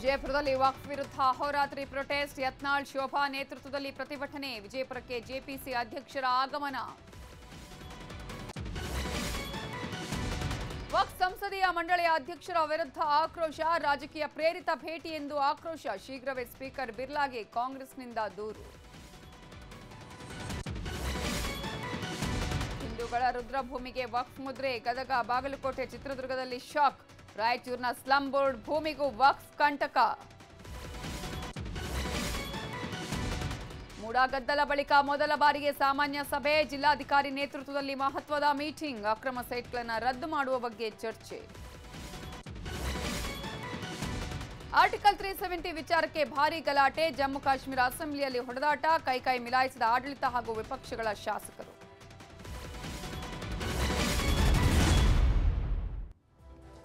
ವಿಜಯಪುರದಲ್ಲಿ ವಕ್ಫ್ ವಿರುದ್ಧ ಅಹೋರಾತ್ರಿ ಪ್ರೊಟೆಸ್ಟ್ ಯತ್ನಾಳ್ ಶೋಭಾ ನೇತೃತ್ವದಲ್ಲಿ ಪ್ರತಿಭಟನೆ ವಿಜಯಪುರಕ್ಕೆ ಜೆಪಿಸಿ ಅಧ್ಯಕ್ಷರ ಆಗಮನ ವಕ್ಫ್ ಸಂಸದೀಯ ಮಂಡಳಿಯ ಅಧ್ಯಕ್ಷರ ವಿರುದ್ಧ ಆಕ್ರೋಶ ರಾಜಕೀಯ ಪ್ರೇರಿತ ಭೇಟಿ ಎಂದು ಆಕ್ರೋಶ ಶೀಘ್ರವೇ ಸ್ಪೀಕರ್ ಬಿರ್ಲಾಗೆ ಕಾಂಗ್ರೆಸ್ನಿಂದ ದೂರು ಹಿಂದೂಗಳ ರುದ್ರಭೂಮಿಗೆ ವಕ್ಫ್ ಮುದ್ರೆ ಗದಗ ಬಾಗಲಕೋಟೆ ಚಿತ್ರದುರ್ಗದಲ್ಲಿ ಶಾಕ್ ರಾಯಚೂರಿನ ಸ್ಲಂ ಬೋರ್ಡ್ ಭೂಮಿಗೂ ವಕ್ಫ್ ಕಂಟಕ ಮೂಡಾಗದ್ದಲ ಬಳಿಕ ಮೊದಲ ಬಾರಿಗೆ ಸಾಮಾನ್ಯ ಸಭೆ ಜಿಲ್ಲಾಧಿಕಾರಿ ನೇತೃತ್ವದಲ್ಲಿ ಮಹತ್ವದ ಮೀಟಿಂಗ್ ಅಕ್ರಮ ಸೈಟ್ಗಳನ್ನು ರದ್ದು ಮಾಡುವ ಬಗ್ಗೆ ಚರ್ಚೆ ಆರ್ಟಿಕಲ್ ತ್ರೀ ಸೆವೆಂಟಿ ವಿಚಾರಕ್ಕೆ ಭಾರೀ ಗಲಾಟೆ ಜಮ್ಮು ಕಾಶ್ಮೀರ ಅಸೆಂಬ್ಲಿಯಲ್ಲಿ ಹೊಡೆದಾಟ ಕೈಕೈ ಮಿಲಾಯಿಸಿದ ಆಡಳಿತ ಹಾಗೂ ವಿಪಕ್ಷಗಳ ಶಾಸಕರು